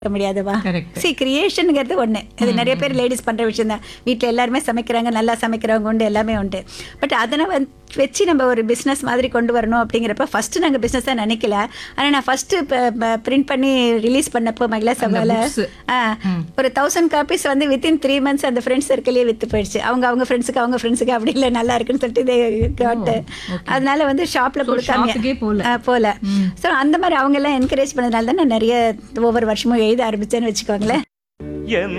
முடியாதுவா Correct. C கிரியேஷனுங்கிறது ஒன்று இது நிறைய பேர் லேடிஸ் பண்ணுற விஷயம் தான் வீட்டில் எல்லாருமே சமைக்கிறாங்க நல்லா சமைக்கிறவங்க உண்டு எல்லாமே உண்டு பட் அதனை வந்து வச்சு நம்ம ஒரு பிஸ்னஸ் மாதிரி கொண்டு வரணும் அப்படிங்கிறப்ப ஃபஸ்ட்டு நாங்கள் பிஸ்னஸாக நினைக்கல ஆனால் நான் ஃபஸ்ட்டு பிரிண்ட் பண்ணி ரிலீஸ் பண்ணப்போ மகிழா சபாவில் books. ஒரு தௌசண்ட் காப்பீஸ் வந்து வித்தின் த்ரீ மந்த்ஸ் அந்த ஃப்ரெண்ட்ஸ் சர்க்கிளே விற்று போயிடுச்சு அவங்க அவங்க ஃப்ரெண்ட்ஸுக்கு அவங்க ஃப்ரெண்ட்ஸுக்கு அப்படி இல்லை நல்லா இருக்குன்னு சொல்லிட்டு இதை காட்டு அதனால வந்து ஷாப்பில் shop-க்கே போல. கொடுக்காம ஆ, போல ஸோ அந்த மாதிரி அவங்க எல்லாம் என்கரேஜ் பண்ணதுனால தான் நான் நிறைய ஒவ்வொரு வருஷமும் எழுத ஆரம்பிச்சேன்னு வச்சுக்கோங்களேன் என்